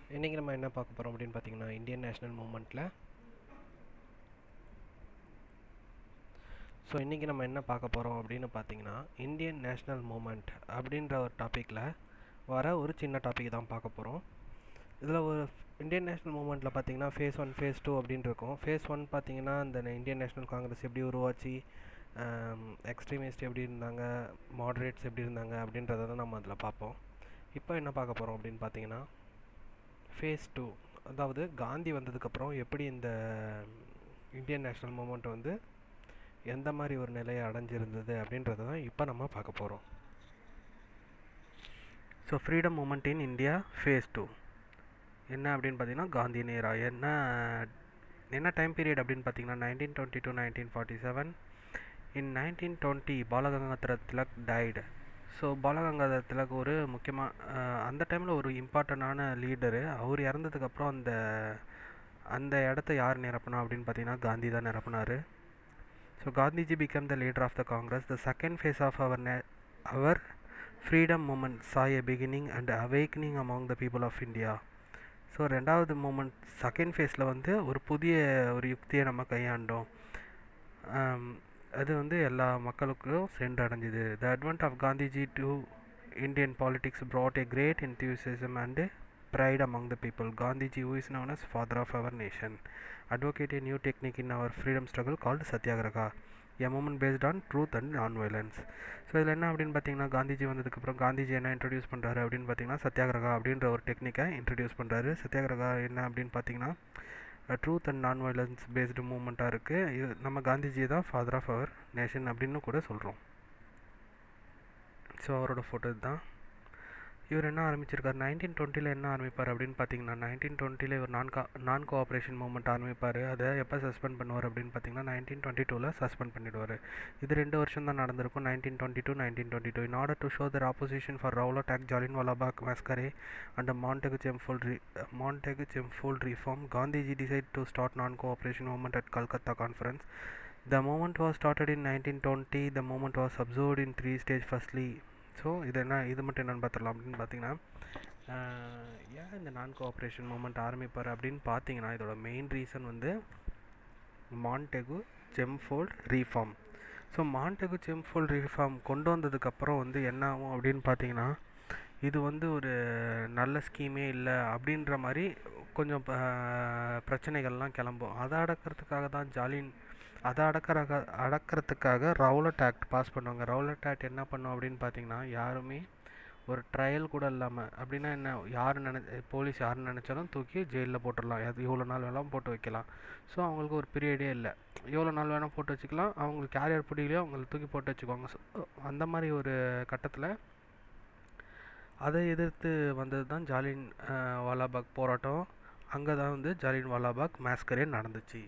இன்றைக்கி நம்ம என்ன பார்க்க போகிறோம் அப்படின்னு பார்த்தீங்கன்னா இந்தியன் நேஷ்னல் மூமெண்ட்டில் ஸோ இன்றைக்கி நம்ம என்ன பார்க்க போகிறோம் அப்படின்னு பார்த்தீங்கன்னா இந்தியன் நேஷ்னல் மூமெண்ட் அப்படின்ற ஒரு டாப்பிக்கில் வர ஒரு சின்ன டாபிக் தான் பார்க்க போகிறோம் இதில் ஒரு இந்தியன் நேஷ்னல் மூமெண்ட்டில் பார்த்தீங்கன்னா ஃபேஸ் ஒன் ஃபேஸ் டூ அப்படின்னு இருக்கும் ஃபேஸ் ஒன் பார்த்தீங்கன்னா இந்த இந்தியன் நேஷ்னல் காங்கிரஸ் எப்படி உருவாச்சு எக்ஸ்ட்ரீமிஸ்ட் எப்படி இருந்தாங்க மாடரேட்ஸ் எப்படி இருந்தாங்க அப்படின்றத தான் நம்ம அதில் பார்ப்போம் இப்போ என்ன பார்க்க போகிறோம் அப்படின்னு பார்த்தீங்கன்னா ஃபேஸ் டூ அதாவது காந்தி வந்ததுக்கப்புறம் எப்படி இந்த இந்தியன் நேஷ்னல் மூமெண்ட் வந்து எந்த மாதிரி ஒரு நிலையை அடைஞ்சிருந்தது அப்படின்றத தான் இப்போ நம்ம பார்க்க போகிறோம் so freedom movement in India phase two என்ன அப்படின்னு பார்த்தீங்கன்னா காந்தி நேரா என்ன என்ன டைம் பீரியட் அப்படின்னு பார்த்தீங்கன்னா nineteen twenty to nineteen forty seven in nineteen twenty Balagangadhara Tilak died so Balagangadhara Tilak ஒரு முக்கியமாக அந்த டைமில் ஒரு இம்பார்ட்டண்டான லீடரு அவர் இறந்ததுக்கப்புறம் அந்த அந்த இடத்த யார் நிரப்புனா அப்படின்னு பார்த்தீங்கன்னா காந்தி தான் நிரப்புனார் so Gandhiji became the leader of the Congress the second phase of அவர் நே அவர் freedom movement saw a beginning and awakening among the people of India so ரெண்டாவது மூமெண்ட் செகண்ட் ஃபேஸில் வந்து ஒரு புதிய ஒரு யுக்தியை நம்ம கையாண்டோம் அது வந்து எல்லா மக்களுக்கும் சென்றடைஞ்சுது the advent of Gandhiji to Indian politics brought a great enthusiasm and pride among the people. Gandhiji, who is known as father of our nation, advocate a new technique in our freedom struggle called Satyagraha, a movement based on truth and non-violence. So இதில் என்ன அப்படின்னு பார்த்தீங்கன்னா காந்திஜி வந்ததுக்கப்புறம் காந்திஜி என்ன introduce பண்ணுறாரு அப்படின்னு பார்த்தீங்கன்னா சத்யாகிரகா அப்படின்ற ஒரு டெக்னிக்கை இன்ட்ரடியூஸ் பண்ணுறாரு சத்யாகிரகா என்ன அப்படின்னு பார்த்தீங்கன்னா truth and non-violence based மூமெண்ட்டாக இருக்குது இது நம்ம காந்திஜி தான் ஃபாதர் ஆஃப் அவர் நேஷன் அப்படின்னு கூட சொல்கிறோம் ஸோ அவரோட ஃபோட்டோ தான் இவர் என்ன ஆரம்பிச்சிருக்காரு நைன்டீன் டுவெண்ட்டியில் என்ன ஆரம்பிப்பார் அப்படின்னு பார்த்தீங்கன்னா நைன்டீன் டுவெண்ட்டியில் இவர் நான் கா நான் கோஆப்ரேஷன் மூவ்மெண்ட் ஆரம்பிப்பார் அதை எப்போ சஸ்பெண்ட் பண்ணுவார் அப்படின்னு பார்த்தீங்கன்னா நைன்டீன் டுவெண்ட்டி டூவில் சஸ்பெண்ட் பண்ணிடுவார் இது ரெண்டு வருஷம் தான் நடந்திருக்கும் nineteen twenty two nineteen twenty two in order to show their opposition for Rowlatt டேக் Jallian Walabagh massacre and Montagu Chelmsford ரீ Montagu Chelmsford reform Gandhiji decide to start non cooperation movement at Calcutta conference The movement was started in 1920. The movement was observed in three stages. Firstly, so இது என்ன இது மட்டும் என்னென்னு பார்த்துடலாம் அப்படின்னு பார்த்தீங்கன்னா ஏன் இந்த நான் கோஆப்ரேஷன் மூமெண்ட் ஆரம்பிப்பார் அப்படின்னு பார்த்தீங்கன்னா இதோட மெயின் ரீசன் வந்து Montagu Chelmsford reform so Montagu Chelmsford reform கொண்டு வந்ததுக்கப்புறம் வந்து என்ன ஆகும் அப்படின்னு பார்த்தீங்கன்னா இது வந்து ஒரு நல்ல ஸ்கீமே இல்லை அப்படின்ற மாதிரி கொஞ்சம் பிரச்சனைகள்லாம் கிளம்பும் அதை அடக்கிறதுக்காக தான் ஜாலின் அதை அடக்கிற அடக்கிறதுக்காக ரவுலட் ஆக்ட் பாஸ் பண்ணுவாங்க ரவுலட் ஆக்ட் என்ன பண்ணும் அப்படின்னு பார்த்தீங்கன்னா யாருமே ஒரு ட்ரையல் கூட இல்லாமல் அப்படின்னா என்ன யார் நினை போலீஸ் யார் நினச்சாலும் தூக்கி ஜெயிலில் போட்டுடலாம் அது எவ்வளோ நாள் வேணாலும் போட்டு வைக்கலாம் ஸோ அவங்களுக்கு ஒரு பீரியடே இல்லை எவ்வளோ நாள் வேணால் போட்டு வச்சுக்கலாம் அவங்களுக்கு யார் யார் பிடிக்கலையோ அவங்களை தூக்கி போட்டு வச்சுக்குவாங்க ஸோ அந்த மாதிரி ஒரு கட்டத்தில் அதை எதிர்த்து வந்தது தான் ஜாலின் வாலாபாக் போராட்டம் அங்கே தான் வந்து ஜாலின் வாலாபாக் மேஸ்கரே நடந்துச்சு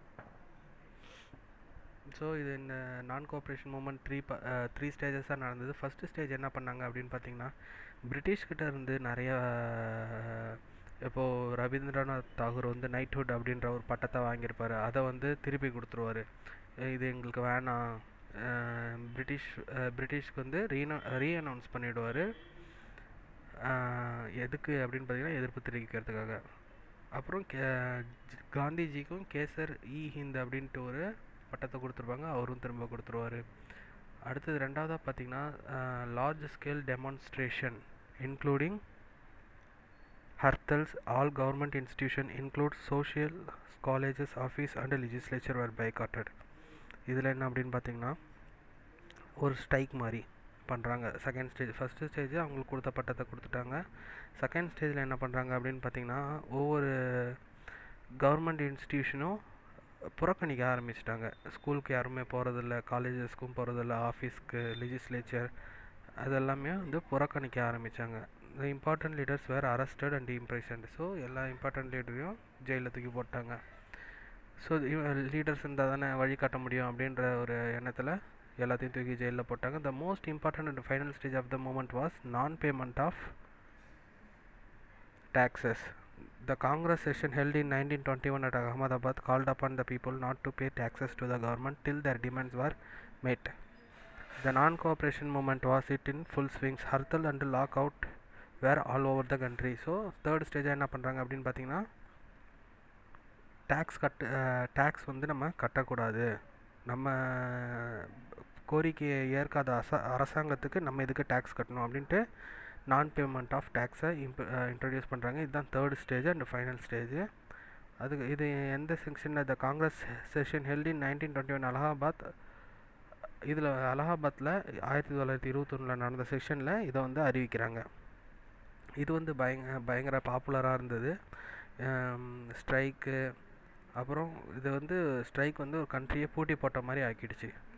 ஸோ இது இந்த நான் கோஆப்ரேஷன் மூமெண்ட் த்ரீ ப த்ரீ ஸ்டேஜஸாக நடந்தது ஃபஸ்ட்டு ஸ்டேஜ் என்ன பண்ணாங்க அப்படின்னு பார்த்தீங்கன்னா பிரிட்டிஷ்கிட்ட இருந்து நிறைய இப்போது ரவீந்திரநாத் தாகூர் வந்து நைட்ஹுட் அப்படின்ற ஒரு பட்டத்தை வாங்கியிருப்பார் அதை வந்து திருப்பி கொடுத்துருவார் இது எங்களுக்கு வேணாம் பிரிட்டிஷ் பிரிட்டிஷ்க்கு வந்து ரீன ரீஅனௌன்ஸ் பண்ணிவிடுவார் எதுக்கு அப்படின்னு பார்த்தீங்கன்னா எதிர்ப்பு தெரிவிக்கிறதுக்காக அப்புறம் கே காந்திஜிக்கும் கேசர் இ ஹிந்த் அப்படின்ட்டு ஒரு பட்டத்தை கொடுத்துருப்பாங்க அவரும் திரும்ப கொடுத்துருவாரு அடுத்தது ரெண்டாவதாக பார்த்தீங்கன்னா large scale demonstration including hartals all government institution include social colleges office and legislature were boycotted இதில் என்ன அப்படின்னு பார்த்தீங்கன்னா ஒரு ஸ்ட்ரைக் மாதிரி பண்ணுறாங்க செகண்ட் ஸ்டேஜ் ஃபஸ்ட்டு ஸ்டேஜ் அவங்களுக்கு கொடுத்த பட்டத்தை கொடுத்துட்டாங்க செகண்ட் ஸ்டேஜில் என்ன பண்ணுறாங்க அப்படின்னு பார்த்தீங்கன்னா ஒவ்வொரு கவர்மெண்ட் இன்ஸ்டியூஷனும் புறக்கணிக்க ஆரம்பிச்சிட்டாங்க ஸ்கூலுக்கு யாருமே போகிறதில்ல காலேஜஸ்க்கும் போகிறதில்ல ஆஃபீஸ்க்கு லெஜிஸ்லேச்சர் அதெல்லாமே வந்து புறக்கணிக்க ஆரம்பித்தாங்க இந்த important leaders were arrested and imprisoned so எல்லா இம்பார்ட்டன்ட் லீடரையும் ஜெயிலில் தூக்கி போட்டாங்க ஸோ லீடர்ஸ் இருந்தால் தானே வழி காட்ட முடியும் அப்படின்ற ஒரு எண்ணத்தில் எல்லாத்தையும் தூக்கி ஜெயிலில் போட்டாங்க the most important and final stage of the movement was non payment of taxes The Congress session held in 1921 at Ahmedabad called upon the people not to pay taxes to the government till their demands were met. The non cooperation movement was it in full swings. Hartal and lockout were all over the country so third ஸ்டேஜாக என்ன பண்ணுறாங்க அப்படின்னு பார்த்தீங்கன்னா tax கட்டு tax வந்து நம்ம கட்டக்கூடாது நம்ம கோரிக்கையை ஏற்காத அச அரசாங்கத்துக்கு நம்ம இதுக்கு டேக்ஸ் கட்டணும் அப்படின்ட்டு நான் பேமெண்ட் ஆஃப் டேக்ஸை இம்ப் இன்ட்ரடியூஸ் பண்ணுறாங்க இதுதான் third stage and final stage அதுக்கு இது எந்த செக்ஷனில் the Congress session held in nineteen twenty one Allahabad இதில் அலகாபாத்தில் ஆயிரத்தி தொள்ளாயிரத்தி இருபத்தொன்னில் நடந்த செஷனில் இதை வந்து அறிவிக்கிறாங்க இது வந்து பயங்க பயங்கர பாப்புலராக இருந்தது ஸ்ட்ரைக்கு அப்புறம் இது வந்து ஸ்ட்ரைக் வந்து ஒரு கண்ட்ரியை பூட்டி போட்ட மாதிரி ஆக்கிடுச்சு